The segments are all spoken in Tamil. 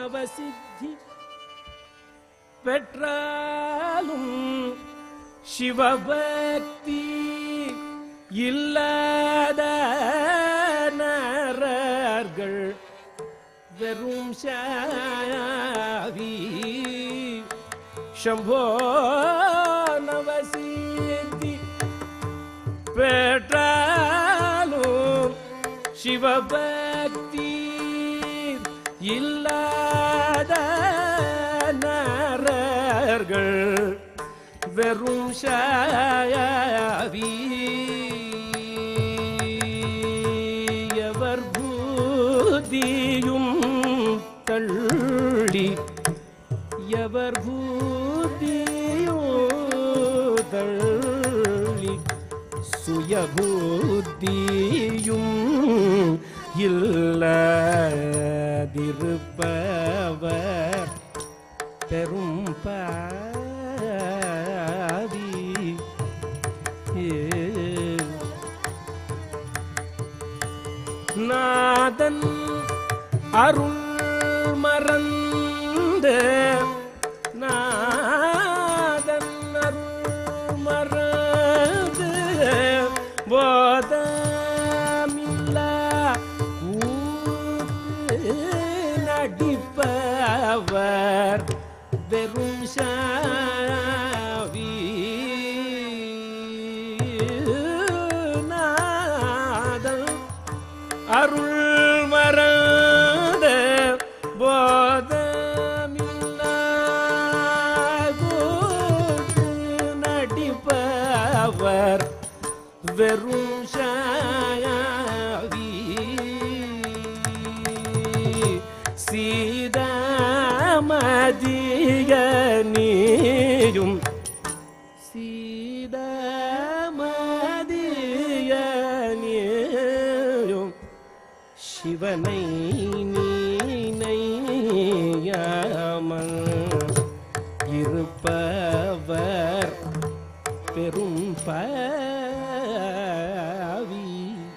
நவசித்தி பெற்றாலும் சிவபக்தி இல்லாத நரர்கள் வெறும் சாவி शम्भो नवसीति பெற்றாலும் சிவபக்தி இல்லாத நரர்கள் வெறும் சாயாவி எவர் பூதியும் தள்ளி எவர் பூதியோ தள்ளி சுயபூத்தியும் இல்லதிருப்பவர் பெரும் பாவி நாதன் அருள் மறந்து நாதன் அருள் மறந்து போதமில்லா ஊத்து நடிப்பவர் வெறும் சாவி நாதன் அருள் மறந்த போதமில்லாதோடு நடிப்பவர் வெறும் சாயாவி சீதாமதிய நீயும் சீதாமதிய நீயும் சிவனை நீனையாமல் இருப்பவர் பெரும் பாவி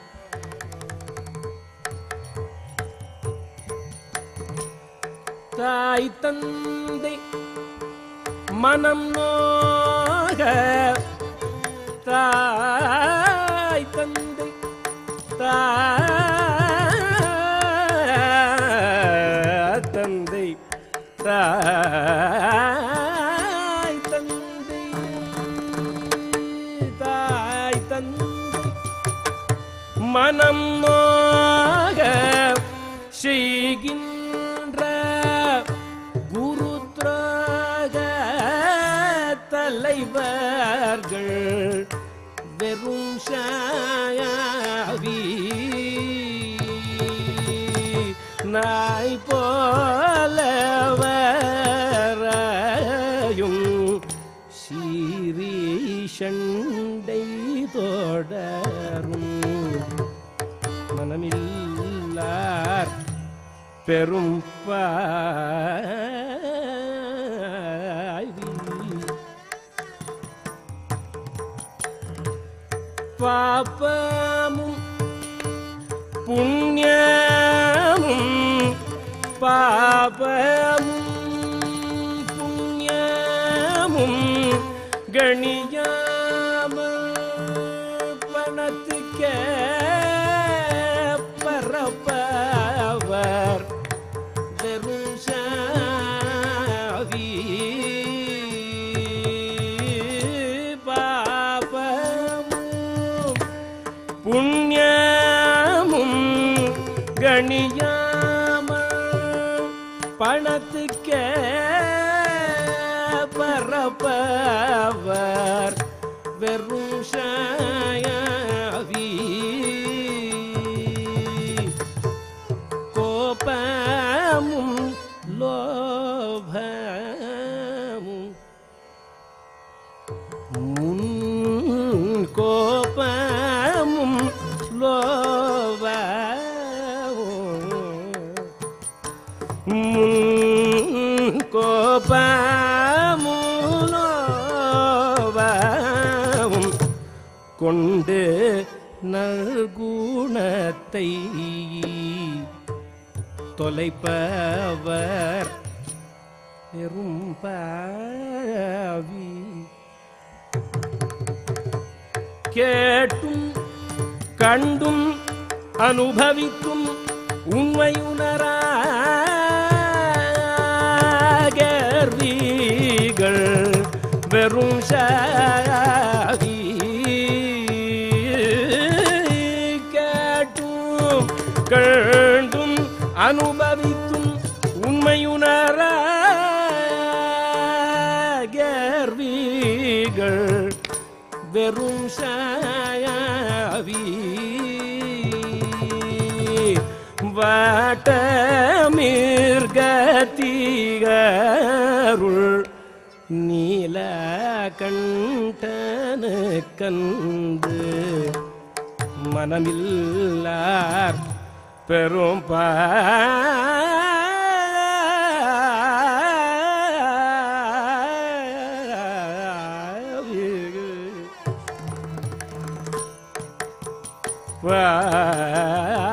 தாய் தந்தை மனம் நோக தாய் தந்தை தாய் தந்தை தாய் தந்தை தாய் தந்தை மனம் நோக செய்கின்ற குரு துரோக தலைவர்கள் வெறும் சாயாவி நாய் போல வரையும் சீரீஷண்டை தொடரும் மனமில்லார் பெரும் பாவி பாப்பமும் புண்ணியமும் பாபமும் புண்ணியமும் கணியாம பணத்துக்கே பரப்பவர் வெறும் சாவி பாபமும் புண்ணியமும் கணியாம பணத்துக்கே பரப்பவர் வெறும் சாயாவி கோபமும் லோபமும் முன் கோபமும் லோபமும் முன் கோபமும் லோபமும் கொண்டு நல்குணத்தை தொலைப்பவர் பெரும் பாவி கேட்டும் கண்டும் அனுபவிக்கும் உண்மையுணராகர்வீகள் வெறும் சாவி கேட்டும் கண்டும் அனுபவிக்கும் உண்மையுணராகர்வீகள் வெறும் சாயாவி வாட்டமிர்கத்தீகருள் நீல கண்டனு கந்து மனமில்லார் பெரும் பாவி